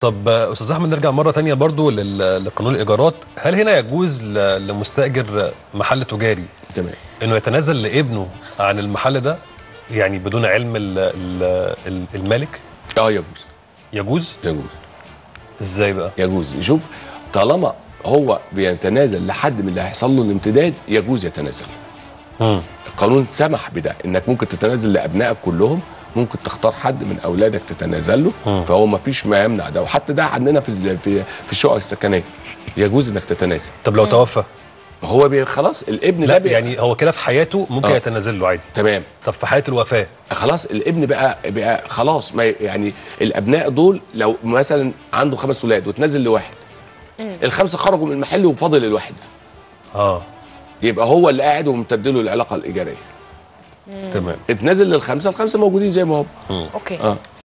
طب آه، استاذ احمد نرجع مره تانية برضو لل- لقانون الايجارات هل هنا يجوز ل- لمستاجر محل تجاري تمام انه يتنازل لابنه عن المحل ده يعني بدون علم ال- ال- ال- المالك اه يجوز يجوز يجوز ازاي بقى يجوز شوف طالما هو بيتنازل لحد من اللي هيحصل له الامتداد يجوز يتنازل مم. القانون سمح بده انك ممكن تتنازل لابنائك كلهم ممكن تختار حد من اولادك تتنازل له فهو ما فيش ما يمنع ده وحتى ده عندنا في ال- في في الشقق السكنيه يجوز انك تتنازل طب لو توفى هو بي خلاص الابن لا ده بي يعني هو كده في حياته ممكن آه. يتنازل له عادي تمام طب في حاله الوفاه خلاص الابن بقى بقى خلاص ما ي- يعني الابناء دول لو مثلا عنده خمس ولاد وتنزل لواحد الخمسه خرجوا من المحل وفاضل الواحد اه يبقى هو اللي قاعد وممتد له العلاقه الايجاريه تمام اتنزل للخمسه الخمسه موجودين زي ما هم اوكي اه